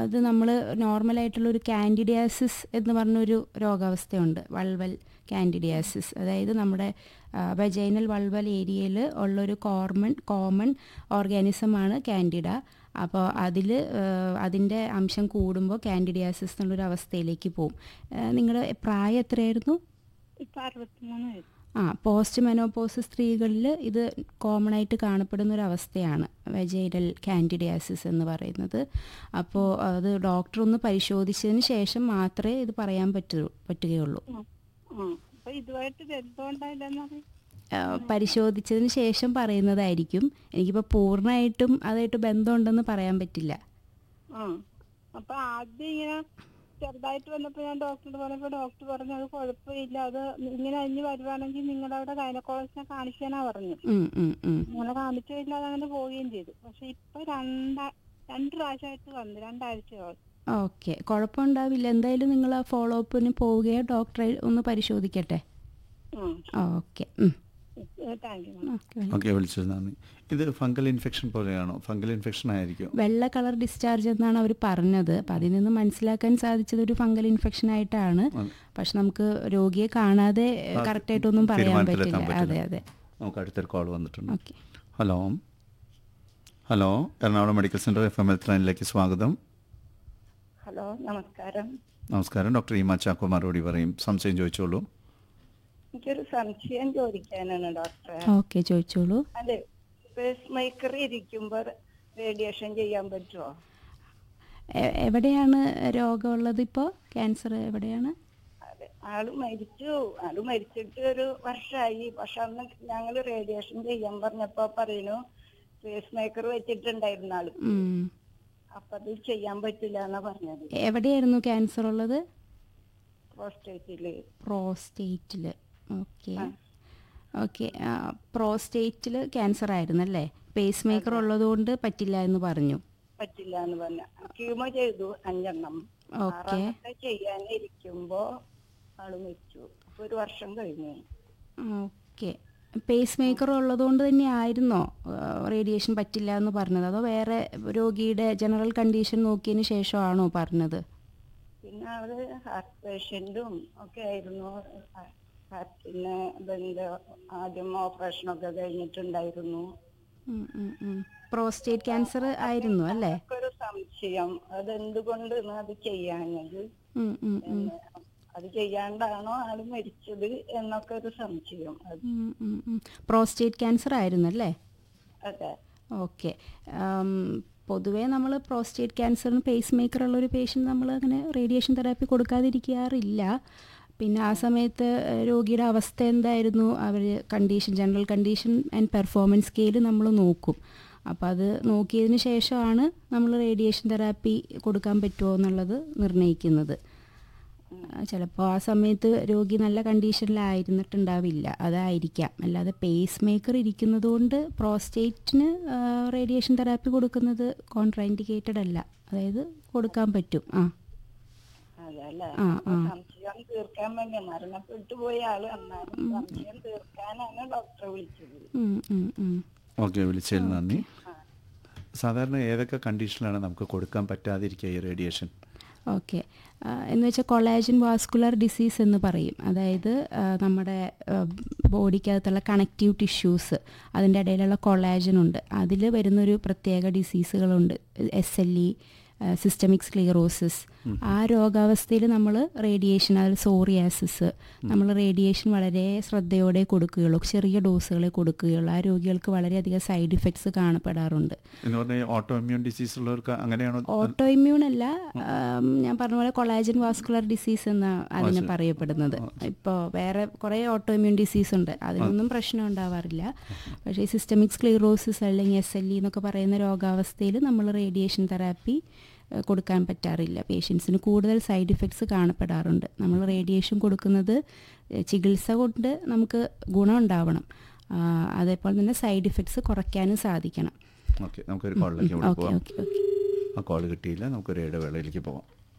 അത് നമ്മൾ നോർമലായിട്ടുള്ള ഒരു കാൻഡിഡിയാസിസ് എന്ന് പറഞ്ഞൊരു രോഗാവസ്ഥയുണ്ട് വൾവൽ കാൻഡിഡിയാസിസ് അതായത് നമ്മുടെ വെജൈനൽ വൾവൽ ഏരിയയിൽ ഉള്ളൊരു കോമൺ കോമൺ ഓർഗാനിസമാണ് കാൻഡിഡ അപ്പോൾ അതിൽ അതിൻ്റെ അംശം കൂടുമ്പോൾ കാൻഡിഡിയാസിസ് എന്നുള്ളൊരു അവസ്ഥയിലേക്ക് പോകും നിങ്ങളുടെ പ്രായം എത്രയായിരുന്നു ഇപ്പൊ അറുപത്തിമൂന്ന് വയസ്സ് ആ പോസ്റ്റ് മെനോപോസ് സ്ത്രീകളിൽ ഇത് കോമൺ ആയിട്ട് കാണപ്പെടുന്ന ഒരു അവസ്ഥയാണ് വെജൈനൽ കാൻഡിഡിയാസിസ് എന്ന് പറയുന്നത് അപ്പോൾ അത് ഡോക്ടർ ഒന്ന് പരിശോധിച്ചതിന് ശേഷം മാത്രമേ ഇത് പറയാൻ പറ്റൂ പറ്റുകയുള്ളൂ ഉം. ഉം. അപ്പൊ ഇതുമായിട്ട് ബന്ധം ഉണ്ടായില്ലെന്ന് പറയും ആ, പരിശോധിച്ചതിന് ശേഷം പറയുന്നതായിരിക്കും എനിക്കിപ്പോൾ പൂർണ്ണമായിട്ടും അതായിട്ട് ബന്ധമുണ്ടെന്ന് പറയാൻ പറ്റില്ല ഉം. അപ്പൊ ആദ്യം ഇങ്ങനെ ചെറുതായിട്ട് വന്നപ്പോ ഞാൻ ഡോക്ടറോട് പറഞ്ഞപ്പോ ഡോക്ടർ പറഞ്ഞു അത് കുഴപ്പമില്ല അത് ഇങ്ങനെ അഞ്ഞ് വരുവാണെങ്കിൽ നിങ്ങളവിടെ ഗൈനക്കോളജിനെ കാണിക്കാനാ പറഞ്ഞു ഉം, ഉം, ഉം. അങ്ങനെ കാണിച്ചില്ല അതങ്ങനെ പോവുകയും ചെയ്തു പക്ഷെ ഇപ്പൊ രണ്ടാ രണ്ട് പ്രാവശ്യമായിട്ട് വന്നു രണ്ടാഴ്ചയോളം ഓക്കെ കുഴപ്പമുണ്ടാവില്ല എന്തായാലും നിങ്ങൾ ആ ഫോളോ അപ്പിന് പോവുകയോ ഡോക്ടറെ ഒന്ന് പരിശോധിക്കട്ടെ ഓക്കെ ഉം. താങ്ക് യു ഓക്കെ ഓക്കെ വിളിച്ചത് നന്ദി ഇത് ഫംഗൽ ഇൻഫെക്ഷൻ പോലെയാണോ ഫംഗൽ ഇൻഫെക്ഷൻ ആയിരിക്കും വെള്ള കളർ ഡിസ്ചാർജ് എന്നാണ് അവർ പറഞ്ഞത് അപ്പം അതിൽ നിന്ന് മനസ്സിലാക്കാൻ സാധിച്ചത് ഒരു ഫംഗൽ ഇൻഫെക്ഷൻ ആയിട്ടാണ് അതെ. പക്ഷെ നമുക്ക് രോഗിയെ കാണാതെ ആ, കറക്റ്റായിട്ടൊന്നും പറയാൻ തീരുമാനത്തിലെത്താൻ പറ്റില്ല അതെ പറ്റില്ല. അതെ നമുക്ക് അടുത്തൊരു കോൾ വന്നിട്ടുണ്ട് okay hello hello Ernakulam medical centre F M എൽ ത്രാനിലേക്ക് സ്വാഗതം ഹലോ നമസ്കാരം നമസ്കാരം ഡോക്ടർ ഈമ ചാക്കോ മറുപടി പറയും സംശയം ചോദിച്ചോളൂ എനിക്കൊരു സംശയം ചോദിക്കാനാണ് ഡോക്ടറെ ഓക്കെ ചോദിച്ചോളൂ അതെ പേസ് മേക്കർ ഇരിക്കുമ്പോ റേഡിയേഷൻ ചെയ്യാൻ പറ്റുമോ എ- എവിടെയാണ് രോഗമുള്ളത് ഇപ്പോൾ ക്യാൻസർ എവിടെയാണ് അതെ ആള് മരിച്ചു ആള് മരിച്ചിട്ട് ഒരു വർഷമായി പക്ഷെ അന്ന് ഞങ്ങൾ റേഡിയേഷൻ ചെയ്യാൻ പറഞ്ഞപ്പോ പറയുന്നു പേസ് മേക്കർ വെച്ചിട്ടുണ്ടായിരുന്ന ആള് ഉം. അപ്പൊ അത് ചെയ്യാൻ പറ്റില്ല എന്നാ പറഞ്ഞത് എവിടെയായിരുന്നു ക്യാൻസർ ഉള്ളത് പ്രോസ്റ്റേറ്റില് പ്രോസ്റ്റേറ്റിൽ ഓക്കെ ആ. ഓക്കെ പ്രോസ്റ്റേറ്റിൽ ക്യാൻസർ ആയിരുന്നല്ലേ പേസ് മേക്കർ ഉള്ളതുകൊണ്ട് പറ്റില്ല എന്ന് പറഞ്ഞു പറ്റില്ല എന്ന് പറഞ്ഞ ക്യൂമോ ചെയ്തു അഞ്ചെണ്ണം ഓക്കെ ആറാമത്തെ ചെയ്യാനിരിക്കുമ്പോ ആള് മരിച്ചു അപ്പൊ ഒരു വർഷം കഴിഞ്ഞു ഓക്കെ പേസ് മേക്കർ ഉള്ളതുകൊണ്ട് തന്നെ ആയിരുന്നോ റേഡിയേഷൻ പറ്റില്ല എന്ന് പറഞ്ഞത് അതോ വേറെ രോഗിയുടെ ജനറൽ കണ്ടീഷൻ നോക്കിയതിന് ശേഷമാണോ പറഞ്ഞത് പിന്നെ അവര് ഹാർട്ട് പേഷ്യന്റും ഒക്കെ ആയിരുന്നു ഹാർട്ടിന് ഇതിന്റെ ആദ്യം ഓപ്പറേഷനൊക്കെ കഴിഞ്ഞിട്ടുണ്ടായിരുന്നു പ്രോസ്റ്റേറ്റ് ക്യാൻസർ ആയിരുന്നു അല്ലേ ഒരു സംശയം അതെന്തുകൊണ്ട് അത് ചെയ്യാഞ്ഞത് ഉം, ഉം, ഉം. എന്ന് അത് ചെയ്യാണ്ടാണോ ആള് മരിച്ചത് എന്നൊക്കെ ഒരു സംശയം അത് ഉം, ഉം, ഉം. പ്രോസ്റ്റേറ്റ് ക്യാൻസർ ആയിരുന്നു അല്ലേ അതെ ഓക്കെ പൊതുവേ നമ്മൾ പ്രോസ്റ്റേറ്റ് ക്യാൻസറിന് പേസ് മേക്കർ ഉള്ളൊരു പേഷ്യൻ്റ് നമ്മൾ അങ്ങനെ റേഡിയേഷൻ തെറാപ്പി കൊടുക്കാതിരിക്കാറില്ല പിന്നെ ആ സമയത്ത് ഏഹ്, രോഗിയുടെ അവസ്ഥ എന്തായിരുന്നു അവർ condition general condition and performance scale നമ്മൾ നോക്കും അപ്പോൾ അത് നോക്കിയതിന് ശേഷമാണ് നമ്മൾ റേഡിയേഷൻ തെറാപ്പി കൊടുക്കാൻ പറ്റുമോ എന്നുള്ളത് നിർണ്ണയിക്കുന്നത് ചിലപ്പോൾ ആ സമയത്ത് രോഗി നല്ല കണ്ടീഷനിലായിരുന്നിട്ടുണ്ടാവില്ല അതായിരിക്കാം അല്ലാതെ പേസ് മേക്കർ ഇരിക്കുന്നത് കൊണ്ട് പ്രോസ്റ്റേറ്റിന് റേഡിയേഷൻ തെറാപ്പി കൊടുക്കുന്നത് കോൺട്രാൻഡിക്കേറ്റഡ് അല്ല അതായത് കൊടുക്കാൻ പറ്റും ആ അതല്ലേ ആ, ആ. സംശയം തീർക്കാൻ വേണ്ടി മരണപ്പെട്ടു പോയ ആള് എന്നാലും സംശയം തീർക്കാനാണ് ഡോക്ടറെ വിളിച്ചത് ഉം, ഉം, ഉം. ഓക്കെ വിളിച്ചതിൽ നന്ദി സാധാരണ ഏതൊക്കെ കണ്ടീഷനിലാണ് നമുക്ക് കൊടുക്കാൻ പറ്റാതിരിക്കുക ഈ റേഡിയേഷൻ ഓക്കെ എന്ന് വെച്ചാൽ കൊളാജൻ വാസ്കുലർ ഡിസീസ് എന്ന് പറയും അതായത് ആ, നമ്മുടെ ബോഡിക്കകത്തുള്ള കണക്റ്റീവ് ടിഷ്യൂസ് അതിൻ്റെ ഇടയിലുള്ള കൊളാജൻ ഉണ്ട് അതിൽ വരുന്നൊരു പ്രത്യേക ഡിസീസുകളുണ്ട് S L E systemic sclerosis ആ രോഗാവസ്ഥയിൽ നമ്മൾ റേഡിയേഷൻ അതിൽ സോറിയാസിസ് നമ്മൾ റേഡിയേഷൻ വളരെ ശ്രദ്ധയോടെ കൊടുക്കുകയുള്ളൂ ചെറിയ ഡോസുകളെ കൊടുക്കുകയുള്ളൂ ആ രോഗികൾക്ക് വളരെയധികം സൈഡ് ഇഫക്ട്സ് കാണപ്പെടാറുണ്ട് എന്ന് പറഞ്ഞാൽ ഓട്ടോ ഇമ്മ്യൂൺ ഡിസീസ് ഉള്ളവർക്ക് അങ്ങനെയാണോ ഓട്ടോ ഇമ്മ്യൂൺ അല്ല ആം, ഞാൻ പറഞ്ഞ പോലെ കൊളാജൻ വാസ്കുലർ ഡിസീസ് എന്ന അതിന് പറയപ്പെടുന്നത് ഇപ്പോൾ വേറെ കുറേ ഓട്ടോ ഇമ്മ്യൂൺ ഡിസീസ് ഉണ്ട് അതിനൊന്നും പ്രശ്നം ഉണ്ടാവാറില്ല പക്ഷേ ഈ സിസ്റ്റമിക് സ്ക്ലീറോസിസ് അല്ലെങ്കിൽ എസ് എൽ ഇ എന്നൊക്കെ പറയുന്ന രോഗാവസ്ഥയിൽ നമ്മൾ റേഡിയേഷൻ തെറാപ്പി ഏഹ്, കൊടുക്കാൻ പറ്റാറില്ല പേഷ്യൻസിന് കൂടുതൽ സൈഡ് ഇഫക്ട്സ് കാണപ്പെടാറുണ്ട് നമ്മൾ റേഡിയേഷൻ കൊടുക്കുന്നത് ഏഹ്, ചികിത്സ കൊണ്ട് നമുക്ക് ഗുണം ഉണ്ടാവണം ആ, അതേപോലെ തന്നെ സൈഡ് ഇഫക്ട്സ് കുറയ്ക്കാനും സാധിക്കണം ഓക്കെ നമുക്കൊരു കോളിലേക്ക് ഇവിടെ ഓക്കെ പോവാം ഓക്കെ ഓക്കെ ആ കോൾ കിട്ടിയില്ല നമുക്കൊരു ഇടവേളയിലേക്ക് പോവാം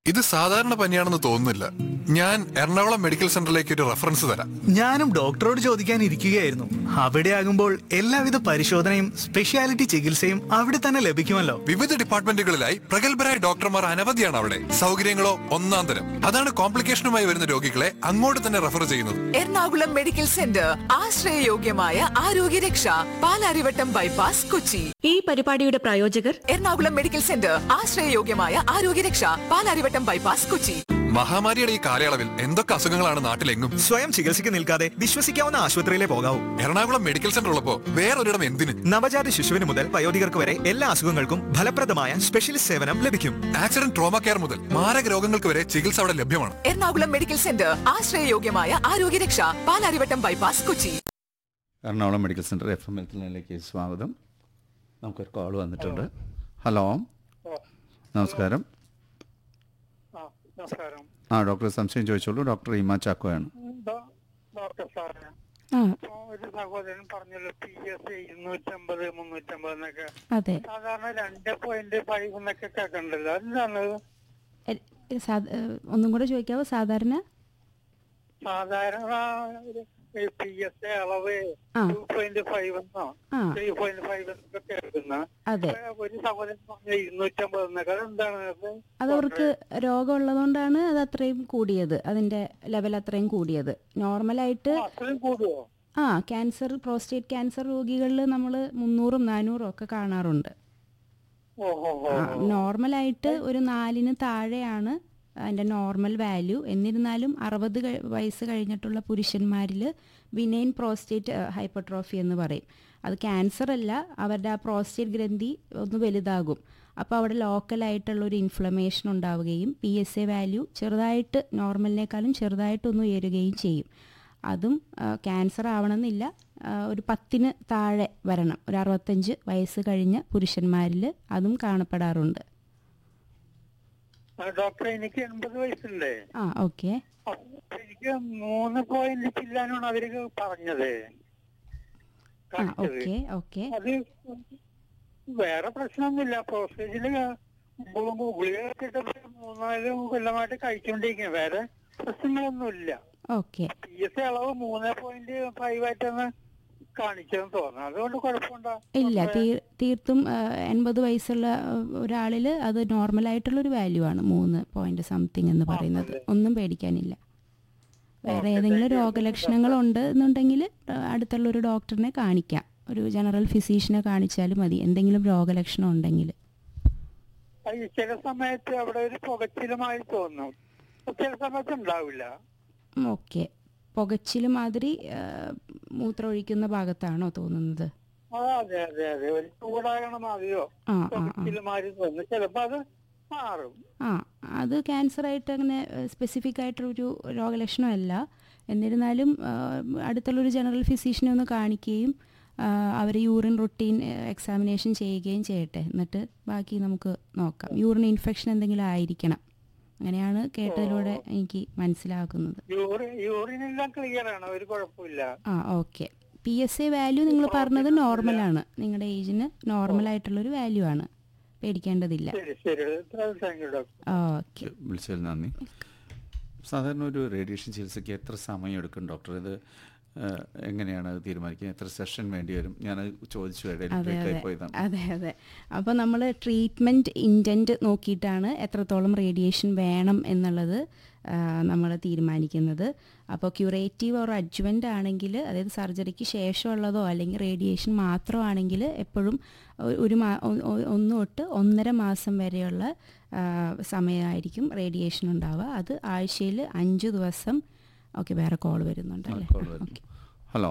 ഇത് സാധാരണ പനിയാണെന്ന് തോന്നുന്നില്ല ഞാൻ എറണാകുളം മെഡിക്കൽ സെന്ററിലേക്ക് ഒരു റെഫറൻസ് തരാം ഞാനും ഡോക്ടറോട് ചോദിക്കാൻ ഇരിക്കുകയായിരുന്നു അവിടെ ആകുമ്പോൾ എല്ലാവിധ പരിശോധനയും സ്പെഷ്യാലിറ്റി ചികിത്സയും അവിടെ തന്നെ ലഭിക്കുമല്ലോ വിവിധ ഡിപ്പാർട്ട്മെന്റുകളിലായി പ്രഗത്ഭരായ ഡോക്ടർമാർ അനവധിയാണ് അവിടെ സൗകര്യങ്ങളോ ഒന്നാം തരം അതാണ് കോംപ്ലിക്കേഷനുമായി വരുന്ന രോഗികളെ അങ്ങോട്ട് തന്നെ റെഫർ ചെയ്യുന്നത് എറണാകുളം മെഡിക്കൽ സെന്റർ ആശ്രയയോഗ്യമായ ആരോഗ്യരക്ഷ പാലാരിവട്ടം ബൈപ്പാസ് കൊച്ചി ഈ പരിപാടിയുടെ പ്രായോജകർ എറണാകുളം മെഡിക്കൽ സെന്റർ ആശ്രയയോഗ്യമായ ആരോഗ്യരക്ഷ പാലാരിവട്ടം ബൈപ്പാസ് കൊച്ചി മഹാമാരിയുടെ ഈ കാലയളവിൽ എന്തൊക്കെ അസുഖങ്ങളാണ് നാട്ടിലെങ്ങും സ്വയം ചികിത്സയ്ക്ക് നിൽക്കാതെ വിശ്വസിക്കാവുന്ന ആശുപത്രിയിലെ പോകാവൂ എറണാകുളം മെഡിക്കൽ സെന്റർ ഉള്ളപ്പോ വേറൊരിടം എന്തിന് നവജാത ശിശുവിന് മുതൽ വയോധികർക്ക് വരെ എല്ലാ അസുഖങ്ങൾക്കും ഫലപ്രദമായ സ്പെഷ്യലിസ്റ്റ് സേവനം ലഭിക്കും ആക്സിഡന്റ് ട്രോമ കെയർ മുതൽ മാരക രോഗങ്ങൾക്ക് വരെ ചികിത്സ അവിടെ ലഭ്യമാണ് എറണാകുളം മെഡിക്കൽ സെന്റർ ആശ്രയയോഗ്യമായ ആരോഗ്യരക്ഷ Palarivattom bypass Kochi Ernakulam medical centre F M എൽത്തിലേക്ക് സ്വാഗതം നമുക്കൊരു കോൾ വന്നിട്ടുണ്ട് ഹലോ നമസ്കാരം നമസ്കാരം ആ ഡോക്ടർ സംശയം ചോദിച്ചോളൂ ഡോക്ടർ ഇമ ചാക്കോയാണ് ഡോക്ടർ സാറേ ആ ഇപ്പൊ ഒരു സഹോദരൻ പറഞ്ഞല്ലോ പി എസ് ഇരുന്നൂറ്റമ്പത് മുന്നൂറ്റമ്പത് എന്നൊക്കെ അതെ സാധാരണ രണ്ട് പോയിന്റ് ഫൈവ് എന്നൊക്കെ കേൾക്കണ്ടല്ലോ എന്താണ് എ- സാ- ഏ, ഒന്നും കൂടെ ചോദിക്കാവോ സാധാരണ സാധാരണ പി എസ് അളവ് ആ. ടു പോയിന്റ് ഫൈവ് എന്നോ ആ ത്രീ പോയിന്റ് ഫൈവ് എന്നൊക്കെ കേൾക്കുന്ന അതെ ഒരു സഹോദരൻ പറഞ്ഞ ഇരുന്നൂറ്റമ്പത് എന്നൊക്കെ അതെന്താണ് അത്? അത് അവർക്ക് രോഗമുള്ളതുകൊണ്ടാണ് അത് അത്രയും കൂടിയത് അതിൻ്റെ ലെവൽ അത്രയും കൂടിയത് നോർമലായിട്ട് ആ, അത്രയും കൂടുവോ ആ ക്യാൻസർ പ്രോസ്റ്റേറ്റ് ക്യാൻസർ രോഗികളിൽ നമ്മൾ മുന്നൂറും നാനൂറും ഒക്കെ കാണാറുണ്ട് ഓ ഓ ഓ ആ, നോർമലായിട്ട് ഒരു നാലിന് താഴെയാണ് അതിൻ്റെ നോർമൽ വാല്യൂ എന്നിരുന്നാലും അറുപത് കഴി- വയസ്സ് കഴിഞ്ഞിട്ടുള്ള പുരുഷന്മാരിൽ വിനൈൻ പ്രോസ്റ്റേറ്റ് ഹൈപ്പർട്രോഫി എന്ന് പറയും അത് ക്യാൻസർ അല്ല അവരുടെ ആ പ്രോസ്റ്റേറ്റ് ഗ്രന്ഥി ഒന്ന് വലുതാകും അപ്പോൾ അവിടെ ലോക്കലായിട്ടുള്ള ഒരു ഇൻഫ്ലമേഷൻ ഉണ്ടാവുകയും പി എസ് എ വാല്യൂ ചെറുതായിട്ട് നോർമലിനേക്കാളും ചെറുതായിട്ടൊന്ന് ഉയരുകയും ചെയ്യും അതും ക്യാൻസർ ആവണമെന്നില്ല ആ, ഒരു പത്തിന് താഴെ വരണം ഒരു അറുപത്തഞ്ച് വയസ്സ് കഴിഞ്ഞ പുരുഷന്മാരിൽ അതും കാണപ്പെടാറുണ്ട് ആ, ഡോക്ടറെ എനിക്ക് എൺപത് വയസ്സുണ്ട് ആ ഓക്കെ അപ്പൊ എനിക്ക് മൂന്ന് പോയിന്റ് ചില്ലാനാണ് അവര് പറഞ്ഞത് ആ കാണിച്ചത്. ഓക്കെ ഓക്കെ അത് വേറെ പ്രശ്നമൊന്നുമില്ല പ്രോസ്റ്റേജില് ഗുളിക വെച്ചിട്ട് മൂന്നാല് കൊല്ലമായിട്ട് കഴിച്ചുകൊണ്ടിരിക്കുക വേറെ പ്രശ്നങ്ങളൊന്നുമില്ല ഓക്കെ പി എസ് അളവ് മൂന്ന് പോയിന്റ് ഫൈവ് ആയിട്ടാണ് കാണിച്ചതെന്ന് തോന്നുന്നു അതുകൊണ്ട് കുഴപ്പമുണ്ടോ ഇല്ല തീ തീർത്തും ആ, എൺപത് വയസ്സുള്ള ഒരാളിൽ അത് നോർമലായിട്ടുള്ളൊരു വാല്യൂ ആണ് മൂന്ന് പോയിന്റ് സംതിങ് എന്ന് പറയുന്നത് ഒന്നും പേടിക്കാനില്ല വേറെ ഏതെങ്കിലും രോഗലക്ഷണങ്ങളുണ്ട് എന്നുണ്ടെങ്കിൽ അടുത്തുള്ള ഒരു ഡോക്ടറിനെ കാണിക്കാം ഒരു ജനറൽ ഫിസീഷ്യനെ കാണിച്ചാലും മതി എന്തെങ്കിലും രോഗലക്ഷണം ഉണ്ടെങ്കിൽ അത് ചില സമയത്ത് അവിടെ ഒരു പുകച്ചിലുമായി തോന്നും ചില സമയത്ത് ഉണ്ടാവില്ല ഓക്കെ പുകച്ചിൽ മാതിരി ആ, മൂത്രമൊഴിക്കുന്ന ഭാഗത്താണോ തോന്നുന്നത് ആ, അതെ അതെ അതെ ഒരു ചൂടാകണ മാതിരിയോ ആ ആ ആ പുകച്ചിലുമാതിരി തോന്നും ചിലപ്പോ അത് മാറും ആ അത് ക്യാൻസറായിട്ട് അങ്ങനെ സ്പെസിഫിക് ആയിട്ടൊരു രോഗലക്ഷണമല്ല എന്നിരുന്നാലും ആ, അടുത്തുള്ളൊരു ജനറൽ ഫിസീഷ്യനെ ഒന്ന് കാണിക്കുകയും അവർ യൂറിൻ റൊട്ടീൻ എക്സാമിനേഷൻ ചെയ്യുകയും ചെയ്യട്ടെ എന്നിട്ട് ബാക്കി നമുക്ക് നോക്കാം യൂറിൻ ഇൻഫെക്ഷൻ എന്തെങ്കിലും ആയിരിക്കണം അങ്ങനെയാണ് കേട്ടതിലൂടെ എനിക്ക് മനസ്സിലാക്കുന്നത് യൂറിൻ യൂറിനെല്ലാം ക്ലിയർ ആണ് ഒരു കുഴപ്പമില്ല ആ okay P S A value നിങ്ങൾ പറഞ്ഞത് നോർമലാണ് നിങ്ങളുടെ ഏജിന് നോർമലായിട്ടുള്ളൊരു വാല്യൂ ആണ് പേടിക്കേണ്ടതില്ല ശരി ശരി താങ്ക് യു ഡോക്ടർ ഓക്കെ വിളിച്ചതിൽ നന്ദി സാധാരണ ഒരു റേഡിയേഷൻ ചികിത്സയ്ക്ക് എത്ര സമയം എടുക്കും ഡോക്ടർ ഇത് ആ, എങ്ങനെയാണ് അത് തീരുമാനിക്കുക എത്ര സെഷൻ വേണ്ടി വരും ഞാൻ ചോദിച്ചു ഇടയിൽ അതെ break ആയി അതെ പോയതാണ് അതെ അതെ അപ്പോൾ നമ്മൾ ട്രീറ്റ്മെൻറ്റ് ഇൻറ്റൻറ്റ് നോക്കിയിട്ടാണ് എത്രത്തോളം റേഡിയേഷൻ വേണം എന്നുള്ളത് നമ്മൾ തീരുമാനിക്കുന്നത് അപ്പോൾ ക്യൂറേറ്റീവ് ഓർ അഡ്ജുവൻ്റ് ആണെങ്കിൽ അതായത് സർജറിക്ക് ശേഷമുള്ളതോ അല്ലെങ്കിൽ റേഡിയേഷൻ മാത്രമാണെങ്കിൽ എപ്പോഴും ഒ- ഒരു മാ ഒ- ഒ- ഒന്ന് തൊട്ട് ഒന്നര മാസം വരെയുള്ള ആ, സമയമായിരിക്കും റേഡിയേഷൻ ഉണ്ടാവുക അത് ആഴ്ചയിൽ അഞ്ച് ദിവസം ഓക്കെ വേറെ കോൾ വരുന്നുണ്ടല്ലേ കോൾ വരുന്നു hello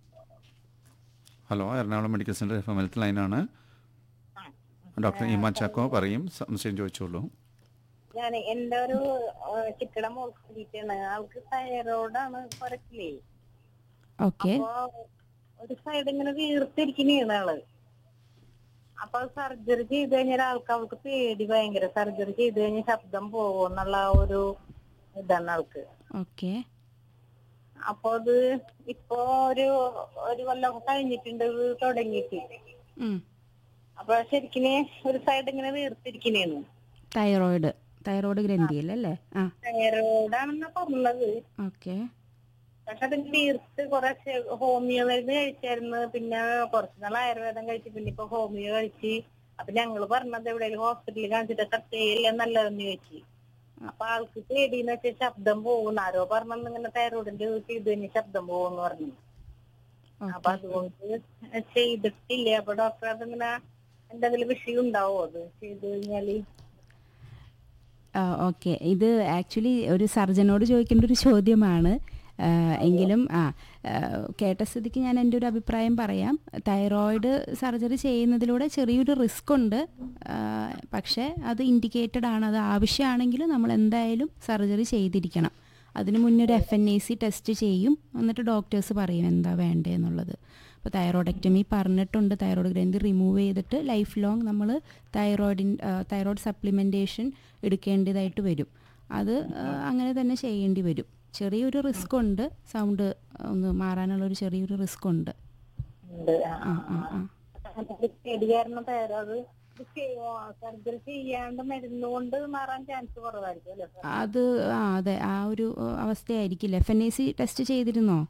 hello Ernakulam medical centre F M health ലൈനാണ് ഡോക്ടർ ഇമ ചാക്കോ പറയും സംശയം ചോദിച്ചോളൂ ഞാൻ എന്റെ ഒരു ചിക്കട മോൾ കൂടിയിട്ടാണ് ആൾക്ക് തൈറോയിഡാണ് കുറച്ചില്ലേ ഓക്കെ അപ്പൊ ഒരു സൈഡ് ഇങ്ങനെ വീർത്തിരിക്കുന്നതാണ് ആള് അപ്പൊ സർജറി ചെയ്ത് കഴിഞ്ഞാൽ ആൾക്ക് അവൾക്ക് പേടി ഭയങ്കര സർജറി ചെയ്ത് കഴിഞ്ഞാൽ ശബ്ദം പോകുമെന്നുള്ള ഒരു ഇതാണ് ആൾക്ക് ഓക്കെ അപ്പൊ അത് ഇപ്പൊ ഒരു ഒരു കൊല്ലം കഴിഞ്ഞിട്ടുണ്ട് ഇത് തുടങ്ങിയിട്ട് അപ്പൊ ശരിക്കും ഒരു സൈഡ് ഇങ്ങനെ വീർത്തിരിക്കുന്നേന്ന് തൈറോയിഡ് തൈറോയ്ഡ് ഗ്രന്ഥിയിൽ അല്ലേ ആ തൈറോയിഡാണെന്നാ പറഞ്ഞത് ഓക്കെ പക്ഷെ അത് വീർത്ത് കുറച്ച് ഹോമിയോ മരുന്ന് കഴിച്ചായിരുന്നു പിന്നെ കുറച്ച് നാൾ ആയുർവേദം കഴിച്ചു പിന്നെ ഇപ്പൊ ഹോമിയോ കഴിച്ച് അപ്പൊ ഞങ്ങള് പറഞ്ഞത് എവിടെയെങ്കിലും ഹോസ്പിറ്റലിൽ കാണിച്ചിട്ട് കത്തിയില്ല നല്ലതെന്ന് ചോദിച്ചു അപ്പൊ ആൾക്ക് പേടിന്ന് വെച്ചാൽ ശബ്ദം പോകുന്നു ആരോ പറഞ്ഞത് ഇങ്ങനെ തൈറോയിഡിന്റെ ചെയ്ത് കഴിഞ്ഞാൽ ശബ്ദം പോകുന്നു പറഞ്ഞു അപ്പൊ അതുകൊണ്ട് ചെയ്തിട്ടില്ല അപ്പൊ ഡോക്ടർ അതിങ്ങനെ എന്തെങ്കിലും വിഷയം ഉണ്ടാവോ അത് ചെയ്ത് കഴിഞ്ഞാല് ഓക്കെ ഇത് ആക്ച്വലി ഒരു സർജനോട് ചോദിക്കേണ്ട ഒരു ചോദ്യമാണ് ആ, എങ്കിലും ആ ആ, കേട്ട സ്ഥിതിക്ക് ഞാൻ എൻ്റെ ഒരു അഭിപ്രായം പറയാം തൈറോയിഡ് സർജറി ചെയ്യുന്നതിലൂടെ ചെറിയൊരു റിസ്ക് ഉണ്ട് ആ, പക്ഷേ അത് ഇൻഡിക്കേറ്റഡ് ആണ് അത് ആവശ്യമാണെങ്കിൽ നമ്മൾ എന്തായാലും സർജറി ചെയ്തിരിക്കണം അതിന് മുന്നേ ഒരു F N A C test ചെയ്യും എന്നിട്ട് ഡോക്ടേഴ്സ് പറയും എന്താ വേണ്ടതെന്നുള്ളത് അപ്പോൾ തൈറോയിഡക്ടമി പറഞ്ഞിട്ടുണ്ട് തൈറോയ്ഡ് ഗ്രന്ഥി റിമൂവ് ചെയ്തിട്ട് ലൈഫ് ലോങ് നമ്മൾ തൈറോയിഡിൻ തൈറോയ്ഡ് സപ്ലിമെൻറ്റേഷൻ എടുക്കേണ്ടതായിട്ട് വരും അത് ആ, അങ്ങനെ തന്നെ ചെയ്യേണ്ടി വരും ചെറിയൊരു റിസ്ക് ഉണ്ട് സൗണ്ട് ഒന്ന് മാറാനുള്ള ഒരു ചെറിയൊരു റിസ്ക് ഉണ്ട് ഉണ്ട് ആ, ആ ആ ആ അത് പേടി കാരണം തൈറോയ്ഡ് സർജറി ചെയ്യാണ്ട് മരുന്ന് കൊണ്ട് മാറാൻ ചാൻസ് കുറവായിരിക്കും അല്ലേ സാർ അത് ആ അതെ ആ ഒരു ഏഹ്, അവസ്ഥയായിരിക്കില്ല F N A C test ചെയ്തിരുന്നോ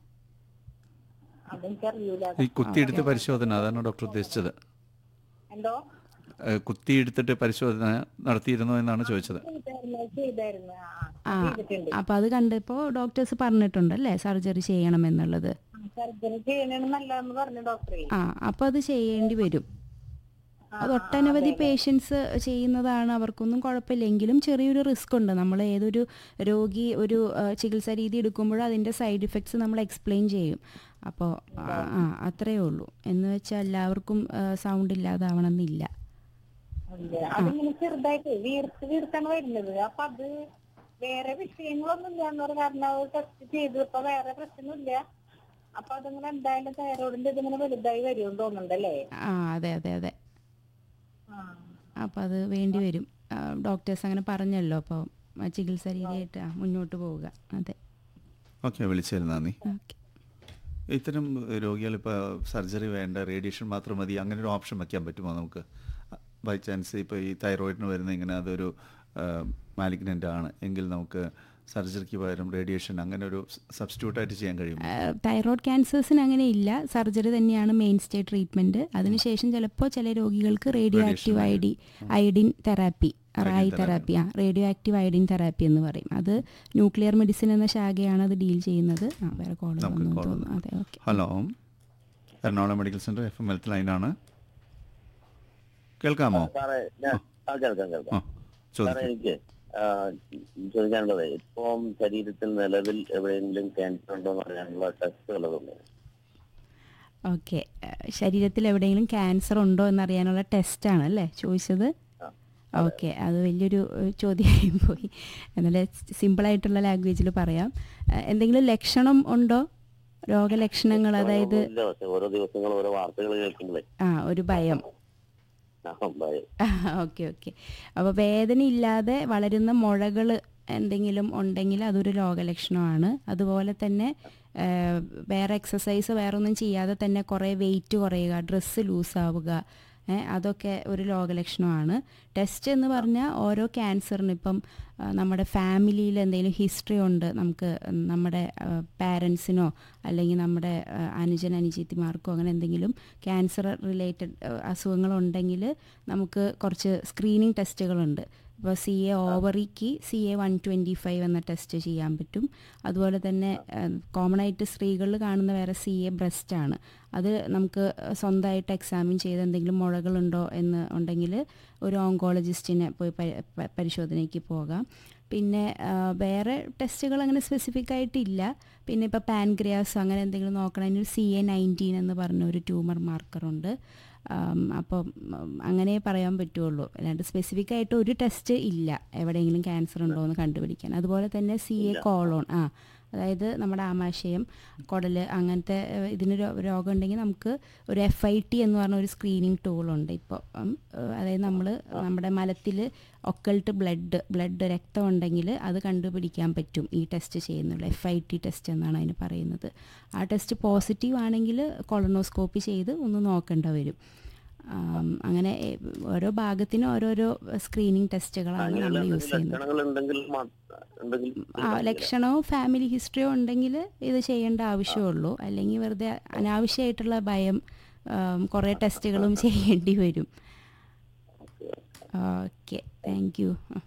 അതെനിക്കറിയൂല ഈ കുത്തിയെടുത്ത് പരിശോധന അതാണ് ഡോക്ടർ ഉദ്ദേശിച്ചത് എന്തോ ഏഹ് കുത്തിയെടുത്തിട്ട് പരിശോധന നടത്തിയിരുന്നോ എന്നാണ് ചോദിച്ചത് ചെയ്തായിരുന്നു ചെയ്തായിരുന്നു ആ, ആ ആ ചെയ്തിട്ടുണ്ട് അപ്പം അത് കണ്ടപ്പോൾ ഡോക്ടേഴ്സ് പറഞ്ഞിട്ടുണ്ടല്ലേ സർജറി ചെയ്യണമെന്നുള്ളത് സർജറി ചെയ്യണതാണ് നല്ലതെന്ന് പറഞ്ഞു ഡോക്ടറെ ആ അപ്പോൾ അത് ചെയ്യേണ്ടി വരും അത് ഒട്ടനവധി പേഷ്യൻസ് ചെയ്യുന്നതാണ് അവർക്കൊന്നും കുഴപ്പമില്ലെങ്കിലും ചെറിയൊരു റിസ്ക് ഉണ്ട് നമ്മൾ ഏതൊരു രോഗി ഒരു ആ, ചികിത്സാ രീതി എടുക്കുമ്പോഴും അതിൻ്റെ സൈഡ് ഇഫക്ട്സ് നമ്മൾ എക്സ്പ്ലെയിൻ ചെയ്യും അപ്പോൾ ആ അത്രയേ ഉള്ളൂ എന്ന് വെച്ചാൽ എല്ലാവർക്കും സൗണ്ട് ഇല്ലാതാവണമെന്നില്ല ഉണ്ട്. അതിങ്ങനെ ചെറുതായിട്ട് വീർത്ത് വീർത്താണ് വരുന്നത് അപ്പൊ അത് വേറെ വിഷയങ്ങളൊന്നും ഇല്ല എന്ന് പറഞ്ഞ കാരണം അത് ടെസ്റ്റ് ചെയ്ത് ഇപ്പൊ വേറെ പ്രശ്നമില്ല അപ്പൊ അതിങ്ങനെ എന്തായാലും തൈറോയിഡിന്റെ ഇതിങ്ങനെ വലുതായി വരുമെന്ന് തോന്നുന്നുണ്ടല്ലേ ആ അതെ അതെ അതെ ആ അപ്പോൾ അത് വേണ്ടി വരും ഡോക്ടേഴ്സ് അങ്ങനെ പറഞ്ഞല്ലോ അപ്പോൾ ചികിത്സാ രീതിയായിട്ട് ആ, മുന്നോട്ട് പോവുക അതെ ഓക്കെ വിളിച്ചതിന് നന്ദി ഓക്കെ ഇത്തരം രോഗികൾ ഇപ്പോൾ സർജറി വേണ്ട റേഡിയേഷൻ മാത്രം മതി അങ്ങനെ ഒരു ഓപ്ഷൻ വയ്ക്കാൻ പറ്റുമോ നമുക്ക് ബൈ ചാൻസ് ഇപ്പോൾ ഈ തൈറോയിഡിന് വരുന്ന ഇങ്ങനെ അതൊരു മാലിഗ്നൻ്റ് ആണ് എങ്കിൽ നമുക്ക് സർജറിക്ക് പകരം റേഡിയേഷൻ അങ്ങനെ ഒരു സബ്സ്റ്റിറ്റ്യൂട്ടായിട്ട് ചെയ്യാൻ കഴിയും തൈറോയ്ഡ് ക്യാൻസേഴ്സിന് അങ്ങനെ ഇല്ല സർജറി തന്നെയാണ് മെയിൻ സ്റ്റേ ട്രീറ്റ്മെൻറ്റ് അതിനുശേഷം ചിലപ്പോൾ ചില രോഗികൾക്ക് റേഡിയോ ആക്റ്റീവ് ഐഡി ഐഡിൻ തെറാപ്പി റായി തെറാപ്പി ആ റേഡിയോ ആക്റ്റീവ് ഐഡിൻ തെറാപ്പി എന്ന് പറയും അത് ന്യൂക്ലിയർ മെഡിസിൻ എന്ന ശാഖയാണ് അത് ഡീൽ ചെയ്യുന്നത് ആ വേറെ കോൾ നമുക്ക് വന്നു call തോന്നുന്നു വന്നു. അതെ okay hello Ernakulam medical centre F M health ലൈനാണ് കേൾക്കാമോ സാറേ ഞാൻ ആ കേൾക്കാം ആ കേൾക്കാം സാറേ ചോദിക്കും എനിക്ക് ആ, ചോദിക്കാനുള്ളത് ഇപ്പം ശരീരത്തിൽ നിലവിൽ എവിടെയെങ്കിലും ക്യാൻസർ ഉണ്ടോ എന്ന് അറിയാനുള്ള ടെസ്റ്റുകൾ ഉണ്ട് ഓക്കെ ശരീരത്തിൽ എവിടെയെങ്കിലും ക്യാൻസർ ഉണ്ടോ എന്നറിയാനുള്ള ടെസ്റ്റാണ് അല്ലേ ചോദിച്ചത് ഓക്കെ അത് വലിയൊരു ഏഹ്, ചോദ്യമായി പോയി എന്നാലും സിമ്പിളായിട്ടുള്ള ലാംഗ്വേജിൽ പറയാം ഏഹ്, എന്തെങ്കിലും ലക്ഷണം ഉണ്ടോ രോഗലക്ഷണങ്ങൾ അതായത് ഇല്ല, പക്ഷെ ഓരോ ദിവസങ്ങൾ ഓരോ വാർത്തകൾ കേൾക്കുമ്പോഴേ ആ ഒരു ഭയം ആ, ഭയം. ഓക്കെ ഓക്കെ അപ്പോൾ വേദന ഇല്ലാതെ വളരുന്ന മുഴകൾ എന്തെങ്കിലും ഉണ്ടെങ്കിൽ അതൊരു രോഗലക്ഷണമാണ് അതുപോലെ തന്നെ ആ, വേറെ എക്സസൈസ് വേറെ ഒന്നും ചെയ്യാതെ തന്നെ കുറേ വെയിറ്റ് കുറയുക ഡ്രസ്സ് ലൂസാവുക ഏ, അതൊക്കെ ഒരു രോഗലക്ഷണമാണ് ടെസ്റ്റ് എന്ന് പറഞ്ഞാൽ ഓരോ ക്യാൻസറിന് ഇപ്പം ആ, നമ്മുടെ ഫാമിലിയിൽ എന്തെങ്കിലും ഹിസ്റ്ററി ഉണ്ട് നമുക്ക് നമ്മുടെ പാരൻസിനോ അല്ലെങ്കിൽ നമ്മുടെ ആ, അനുജൻ അനുജത്തിമാർക്കോ അങ്ങനെ എന്തെങ്കിലും ക്യാൻസർ റിലേറ്റഡ് അസുഖങ്ങളുണ്ടെങ്കിൽ നമുക്ക് കുറച്ച് സ്ക്രീനിങ് ടെസ്റ്റുകളുണ്ട് ഇപ്പോൾ സി എ ഓവറിക്ക് C A one twenty five എന്ന ടെസ്റ്റ് ചെയ്യാൻ പറ്റും അതുപോലെ തന്നെ കോമൺ ആയിട്ട് സ്ത്രീകളിൽ കാണുന്ന വേറെ സി എ ബ്രസ്റ്റ് ആണ് അത് നമുക്ക് സ്വന്തമായിട്ട് എക്സാമിൻ ചെയ്ത് എന്തെങ്കിലും മുഴകളുണ്ടോ എന്ന് ഉണ്ടെങ്കിൽ ഒരു ഓങ്കോളജിസ്റ്റിനെ പോയി പരി- പ- പരിശോധനയ്ക്ക് പോകാം പിന്നെ ആ, വേറെ ടെസ്റ്റുകൾ അങ്ങനെ സ്പെസിഫിക് ആയിട്ടില്ല പിന്നെ ഇപ്പോൾ പാൻക്രിയാസ് അങ്ങനെ എന്തെങ്കിലും നോക്കണമെങ്കിൽ സി എ നയൻറ്റീൻ എന്ന് പറഞ്ഞ ഒരു ട്യൂമർ മാർക്കറുണ്ട് അപ്പം ഉം, അങ്ങനെ പറയാൻ പറ്റുള്ളൂ അല്ലാണ്ട് സ്പെസിഫിക് ആയിട്ട് ഒരു ടെസ്റ്റ് ഇല്ല എവിടെയെങ്കിലും ക്യാൻസർ ഉണ്ടോ എന്ന് കണ്ടുപിടിക്കാൻ അതുപോലെ തന്നെ സി എ കോളോൺ ആ അതായത് നമ്മുടെ ആമാശയം കുടൽ അങ്ങനത്തെ ഏഹ്, ഇതിന് രോ- രോഗം ഉണ്ടെങ്കിൽ നമുക്ക് ഒരു എഫ് ഐ ടി എന്ന് പറഞ്ഞ ഒരു സ്ക്രീനിങ് ടൂളുണ്ട് ഇപ്പോൾ ഉം, ഏഹ്, അതായത് നമ്മൾ നമ്മുടെ മലത്തിൽ ഒക്കൾട്ട് ബ്ലഡ് ബ്ലഡ് രക്തം ഉണ്ടെങ്കിൽ അത് കണ്ടുപിടിക്കാൻ പറ്റും ഈ ടെസ്റ്റ് ചെയ്യുന്നുള്ള എഫ് ഐ ടി ടെസ്റ്റ് എന്നാണ് അതിന് പറയുന്നത് ആ ടെസ്റ്റ് പോസിറ്റീവ് ആണെങ്കിൽ കൊളനോസ്കോപ്പി ചെയ്ത് ഒന്ന് നോക്കേണ്ട വരും ആം, അങ്ങനെ എ, ഓരോ ഭാഗത്തിനും ഓരോരോ സ്ക്രീനിങ് ടെസ്റ്റുകളാണ് അങ്ങനെയുള്ള നമ്മൾ യൂസ് എന്തെങ്കിലും ചെയ്യുന്നത് ലക്ഷണങ്ങൾ ഉണ്ടെങ്കിൽ മാ- ഉണ്ടെങ്കിൽ ആ ലക്ഷണവും ഫാമിലി ഹിസ്റ്ററിയോ ഉണ്ടെങ്കിൽ ഇത് ചെയ്യേണ്ട ആവശ്യമുള്ളൂ അല്ലെങ്കിൽ വെറുതെ അനാവശ്യമായിട്ടുള്ള ഭയം ആം, കുറേ ടെസ്റ്റുകളും ചെയ്യേണ്ടി വരും ഓക്കെ താങ്ക് യു